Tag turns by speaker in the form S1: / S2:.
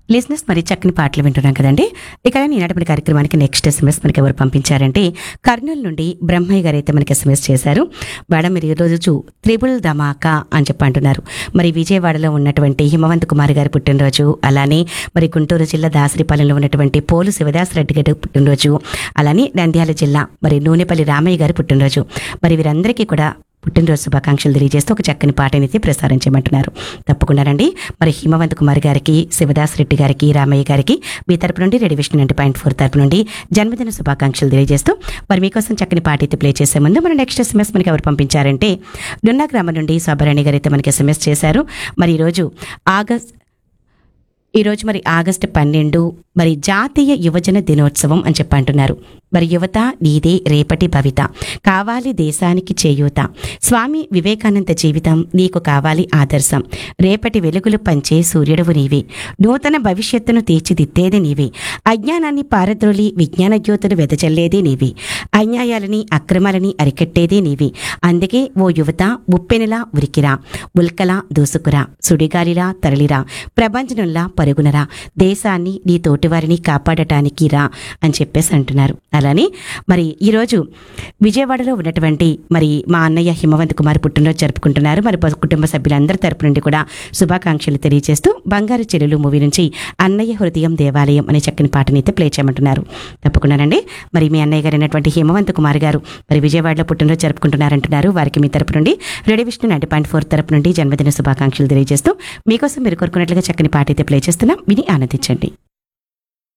S1: లిజినెస్ మరి చక్కని పాటలు వింటున్నాం కదండి ఇక ఈనాటి కార్యక్రమానికి నెక్స్ట్ ఎస్ఎంఎస్ మనకి ఎవరు పంపించారంటే కర్నూలు నుండి బ్రహ్మయ్య గారు అయితే మనకి ఎస్ఎంఎస్ చేశారు మేడం మీరు ఈరోజు త్రిబుల్ ధమాకా అని చెప్పి అంటున్నారు మరి విజయవాడలో ఉన్నటువంటి హిమవంత్ కుమార్ గారి పుట్టినరోజు అలానే మరి గుంటూరు జిల్లా దాసరిపాలెంలో ఉన్నటువంటి పోలు శివదాస్ రెడ్డి గారి పుట్టినరోజు అలానే నంద్యాల జిల్లా మరి నూనెపల్లి రామయ్య గారి పుట్టినరోజు మరి వీరందరికీ కూడా పుట్టినరోజు శుభాకాంక్షలు తెలియజేస్తూ ఒక చక్కని పాటనైతే ప్రసారం చేయమంటున్నారు తప్పకుండానండి మరి హిమవంత్ కుమార్ గారికి శివదాస్ రెడ్డి గారికి రామయ్య గారికి మీ తరపు నుండి ready Vishnu ninety point four తరపు నుండి జన్మదిన శుభాకాంక్షలు తెలియజేస్తూ మరి మీకోసం చక్కని పాట అయితే ప్లే చేసే ముందు మన నెక్స్ట్ ఎస్ఎంఎస్ మనకి ఎవరు పంపించారంటే డున్నా గ్రామం నుండి శోభరాణి గారు అయితే మనకి ఎస్ఎంఎస్ చేశారు మరి ఈరోజు ఆగస్ట్ ఈరోజు మరి ఆగస్టు పన్నెండు మరి జాతీయ యువజన దినోత్సవం అని చెప్పి అంటున్నారు మరి యువత నీదే రేపటి భవిత కావాలి దేశానికి చేయూత స్వామి వివేకానంద జీవితం నీకు కావాలి ఆదర్శం రేపటి వెలుగులు పంచే సూర్యుడవు నీవే నూతన భవిష్యత్తును తీర్చిదిద్దేది నీవే అజ్ఞానాన్ని పారద్రోలి విజ్ఞాన జ్యోతులు వెదజల్లేదే నీవే అన్యాయాలని అక్రమాలని అరికట్టేదే నీవే అందుకే ఓ యువత ఉప్పెనలా ఉరికిరా ఉల్కలా దూసుకురా సుడిగాలిలా తరలిరా ప్రపంచంలా పరుగునరా దేశాన్ని నీ తోటివారిని కాపాడటానికి రా అని చెప్పేసి అంటున్నారు అలానే మరి ఈరోజు విజయవాడలో ఉన్నటువంటి మరి మా అన్నయ్య హిమవంత్ కుమార్ పుట్టినరోజు జరుపుకుంటున్నారు మరి ప- కుటుంబ సభ్యులందరి తరపు నుండి కూడా శుభాకాంక్షలు తెలియజేస్తూ బంగారు చెల్లెలు మూవీ నుంచి అన్నయ్య హృదయం దేవాలయం అనే చక్కని పాటని అయితే ప్లే చేయమంటున్నారు తప్పకుండానండి మరి మీ అన్నయ్య గారు అయినటువంటి హిమవంత్ కుమార్ గారు మరి విజయవాడలో పుట్టినరోజు జరుపుకుంటున్నారంటున్నారు వారికి మీ తరపు నుండి ready Vishnu ninety point four తరపు నుండి జన్మదిన శుభాకాంక్షలు తెలియజేస్తూ మీకోసం మీరు కోరుకున్నట్లుగా చక్కని పాట అయితే ప్లే చేస్తున్నాం విని ఆనందించండి